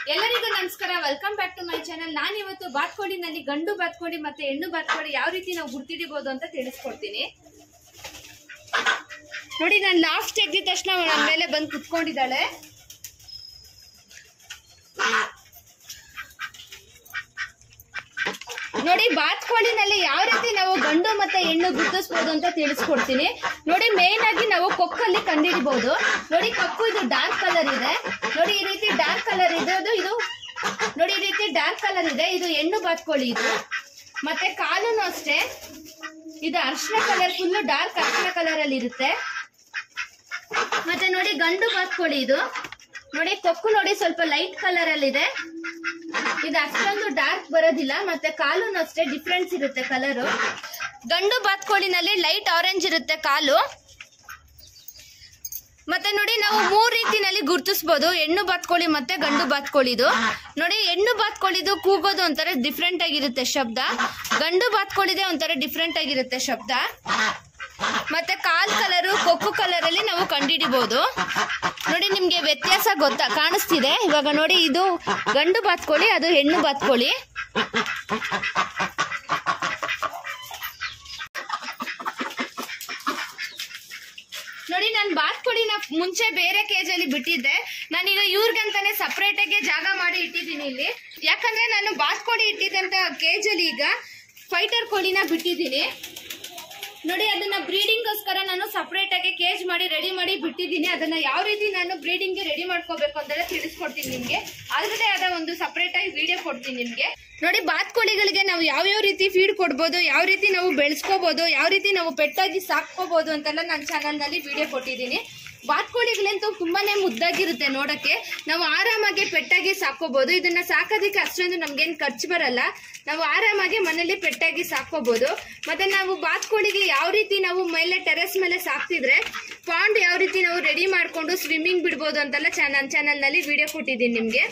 ಎಲ್ಲರಿಗೂ ನಮಸ್ಕಾರ welcome back to my channel ನಾನು ಇವತ್ತು ಬಾತ್ಕೋಳಿನಲ್ಲಿ ಗಂಡು ಬಾತ್ಕೋಳಿ ಮತ್ತೆ ಹೆಣ್ಣು ಬಾತ್ಕೋಳಿ ಯಾವ ರೀತಿ ನಾವು ಗುರ್ತಿಡಿಬಹುದು ಅಂತ ತಿಳಿಸ್ಕೊಡ್ತೀನಿ ನೋಡಿ ನಾನು ಲಾಸ್ಟ್ ತೆಗ್ದಿದ ತಕ್ಷಣ ಅವಳು ನನ್ನ ಮೇಲೆ ಬಂದು ಕುತ್ಕೊಂಡಿದ್ದಾಳೆ ನೋಡಿ ಬಾತ್ಕೋಳಿನಲ್ಲಿ ಯಾವ ರೀತಿ ನಾವು ಗಂಡು ಮತ್ತೆ ಹೆಣ್ಣು ಗುರ್ತಿಸ್ಬೋದು ಅಂತ ತಿಳಿಸ್ಕೊಡ್ತೀನಿ ನೋಡಿ ಮೇನ್ ಆಗಿ ನಾವು ಕೊಕ್ಕಲ್ಲಿ ಕಂಡಿಡಿಬಹುದು ನೋಡಿ ಕಪ್ಪು ಇದು ಡಾರ್ಕ್ ಕಲರ್ ಇದೆ ನೋಡಿ ಈ ರೀತಿ ಡಾರ್ಕ್ ಕಲರ್ ಇದೆ ಅದು ಇದು ನೋಡಿ ಈ ರೀತಿ ಡಾರ್ಕ್ ಕಲರ್ ಇದೆ ಇದು ಹೆಣ್ಣು ಬಾತ್ಕೋಳಿ ಇದು ಮತ್ತೆ ಕಾಲುನು ಅಷ್ಟೇ ಇದು ಅರ್ಶಿನ ಕಲರ್ ಫುಲ್ಲು ಡಾರ್ಕ್ ಅರ್ಶಿನ ಕಲರ್ ಅಲ್ಲಿ ಇರುತ್ತೆ ಮತ್ತೆ ನೋಡಿ ಗಂಡು ಬಾತ್ಕೋಳಿ ಇದು ನೋಡಿ ಕೊಕ್ಕು ನೋಡಿ ಸ್ವಲ್ಪ ಲೈಟ್ ಕಲರ್ ಅಲ್ಲಿ ಇದೆ ಇದು ಅಷ್ಟೊಂದು ಡಾರ್ಕ್ ಬರೋದಿಲ್ಲ ಮತ್ತೆ ಕಾಲುನು ಅಷ್ಟೇ ಡಿಫ್ರೆನ್ಸ್ ಇರುತ್ತೆ ಕಲರು ಗಂಡು ಬಾತ್ಕೋಳಿನಲ್ಲಿ ಲೈಟ್ ಆರೆಂಜ್ ಇರುತ್ತೆ ಕಾಲು ಮತ್ತೆ ನೋಡಿ ನಾವು ಮೂರ್ ರೀತಿನಲ್ಲಿ ಗುರ್ತಿಸ್ಬೋದು ಹೆಣ್ಣು ಬಾತ್ಕೋಳಿ ಮತ್ತೆ ಗಂಡು ಬಾತ್ಕೋಳಿದು ನೋಡಿ ಹೆಣ್ಣು ಬಾತ್ಕೋಳಿದು ಕೂಗೋದು ಒಂಥರ ಡಿಫ್ರೆಂಟ್ ಆಗಿರುತ್ತೆ ಶಬ್ದ ಗಂಡು ಬಾತ್ಕೋಳಿದೆ ಒಂಥರ ಡಿಫ್ರೆಂಟ್ ಆಗಿರುತ್ತೆ ಶಬ್ದ ಮತ್ತೆ ಕಾಲ್ ಕಲರು ಕೊಕ್ಕು ಕಲರ್ ಅಲ್ಲಿ ನಾವು ಕಂಡಿಡಿಬಹುದು ನೋಡಿ ನಿಮ್ಗೆ ವ್ಯತ್ಯಾಸ ಗೊತ್ತಾ ಕಾಣಿಸ್ತಿದೆ ಇವಾಗ ನೋಡಿ ಇದು ಗಂಡು ಬಾತ್ಕೋಳಿ ಅದು ಹೆಣ್ಣು ಬಾತ್ಕೋಳಿ ನೋಡಿ ನಾನು ಬಾತ್ಕೋಳಿನ ಮುಂಚೆ ಬೇರೆ ಕೇಜಲ್ಲಿ ಬಿಟ್ಟಿದ್ದೆ ನಾನೀಗ ಇವ್ರಿಗಂತಾನೆ ಸಪ್ರೇಟ್ ಆಗಿ ಜಾಗ ಮಾಡಿ ಇಟ್ಟಿದ್ದೀನಿ ಇಲ್ಲಿ ಯಾಕಂದ್ರೆ ನಾನು ಬಾತ್ಕೋಳಿ ಇಟ್ಟಿದ್ದಂತ ಕೇಜಲ್ಲಿ ಈಗ ಫೈಟರ್ ಕೋಳಿನ ಬಿಟ್ಟಿದ್ದೀನಿ ನೋಡಿ ಅದನ್ನ ಬ್ರೀಡಿಂಗ್ಗೋಸ್ಕರ ನಾನು ಸಪರೇಟ್ ಆಗಿ ಕೇಜ್ ಮಾಡಿ ರೆಡಿ ಮಾಡಿ ಬಿಟ್ಟಿದ್ದೀನಿ ಅದನ್ನ ಯಾವ ರೀತಿ ನಾನು ಬ್ರೀಡಿಂಗ್ ರೆಡಿ ಮಾಡ್ಕೋಬೇಕು ಅಂತೆಲ್ಲ ತಿಳಿಸ್ಕೊಡ್ತೀನಿ ನಿಮ್ಗೆ ಅದ್ರದ್ದೇ ಆದ ಒಂದು ಸಪರೇಟ್ ಆಗಿ ವಿಡಿಯೋ ಕೊಡ್ತೀನಿ ನಿಮ್ಗೆ ನೋಡಿ ಬಾತ್ಕೋಳಿಗಳಿಗೆ ನಾವು ಯಾವ್ಯಾವ ರೀತಿ ಫೀಡ್ ಕೊಡ್ಬೋದು ಯಾವ ರೀತಿ ನಾವು ಬೆಳೆಸ್ಕೋಬಹುದು ಯಾವ ರೀತಿ ನಾವು ಪೆಟ್ಟಾಗಿ ಸಾಕ್ಕೋಬಹುದು ಅಂತೆಲ್ಲ ನನ್ನ ಚಾನಲ್ ನಲ್ಲಿ ವಿಡಿಯೋ ಕೊಟ್ಟಿದ್ದೀನಿ ಬಾತ್ಕೋಳಿಗಳಂತೂ ತುಂಬಾನೇ ಮುದ್ದಾಗಿರುತ್ತೆ ನೋಡಕ್ಕೆ ನಾವು ಆರಾಮಾಗಿ ಪೆಟ್ಟಾಗಿ ಸಾಕೋಬಹುದು ಇದನ್ನ ಸಾಕೋದಕ್ಕೆ ಅಷ್ಟೊಂದು ನಮ್ಗೇನು ಖರ್ಚು ಬರಲ್ಲ ನಾವು ಆರಾಮಾಗಿ ಮನೇಲಿ ಪೆಟ್ಟಾಗಿ ಸಾಕೋಬಹುದು ಮತ್ತೆ ನಾವು ಬಾತ್ಕೋಳಿಗೆ ಯಾವ ರೀತಿ ನಾವು ಮೇಲೆ ಟೆರೆಸ್ ಮೇಲೆ ಸಾಕ್ತಿದ್ರೆ ಪಾಂಡ್ ಯಾವ ರೀತಿ ನಾವು ರೆಡಿ ಮಾಡ್ಕೊಂಡು ಸ್ವಿಮ್ಮಿಂಗ್ ಬಿಡ್ಬೋದು ಅಂತೆಲ್ಲ ನನ್ನ ಚಾನಲ್ ನಲ್ಲಿ ವಿಡಿಯೋ ಕೊಟ್ಟಿದ್ದೀನಿ ನಿಮ್ಗೆ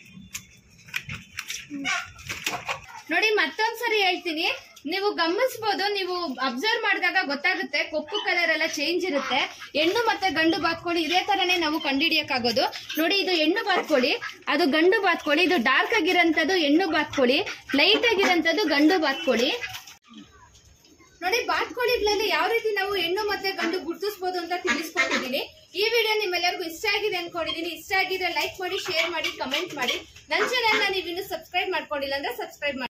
ನೋಡಿ ಮತ್ತೊಂದ್ಸರಿ ಹೇಳ್ತೀನಿ ನೀವು ಗಮನಿಸಬಹುದು ನೀವು ಅಬ್ಸರ್ವ್ ಮಾಡಿದಾಗ ಗೊತ್ತಾಗುತ್ತೆ ಕೊಕ್ಕು ಕಲರ್ ಎಲ್ಲ ಚೇಂಜ್ ಇರುತ್ತೆ ಹೆಣ್ಣು ಮತ್ತೆ ಗಂಡು ಬಾತ್ಕೋಳಿ ಇದೇ ತರನೇ ನಾವು ಕಂಡುಹಿಡಿಯಕ್ಕಾಗೋದು ನೋಡಿ ಇದು ಹೆಣ್ಣು ಬಾತ್ಕೋಳಿ ಅದು ಗಂಡು ಬಾತ್ಕೋಳಿ ಇದು ಡಾರ್ಕ್ ಆಗಿರೋಂಥದ್ದು ಹೆಣ್ಣು ಬಾತ್ಕೋಳಿ ಲೈಟ್ ಆಗಿರೋಂಥದ್ದು ಗಂಡು ಬಾತ್ಕೋಳಿ ನೋಡಿ ಬಾತ್ಕೋಳಿಗಳಲ್ಲಿ ಯಾವ ರೀತಿ ನಾವು ಹೆಣ್ಣು ಮತ್ತೆ ಗಂಡು ಗುರ್ತಿಸಬಹುದು ಅಂತ ತಿಳಿಸ್ಕೊಟ್ಟಿದ್ದೀನಿ ಈ ವಿಡಿಯೋ ನಿಮ್ಮೆಲ್ಲರಿಗೂ ಇಷ್ಟ ಆಗಿದೆ ಅನ್ಕೊಂಡಿದ್ದೀನಿ ಇಷ್ಟ ಆಗಿದ್ರೆ ಲೈಕ್ ಮಾಡಿ ಶೇರ್ ಮಾಡಿ ಕಮೆಂಟ್ ಮಾಡಿ ನನ್ನ ಚಾನೆಲ್ನ ನೀವು ಇನ್ನೂ ಸಬ್ಸ್ಕ್ರೈಬ್ ಮಾಡ್ಕೊಂಡಿಲ್ಲ ಅಂದ್ರೆ ಸಬ್ಸ್ಕ್ರೈಬ್ ಮಾಡಿ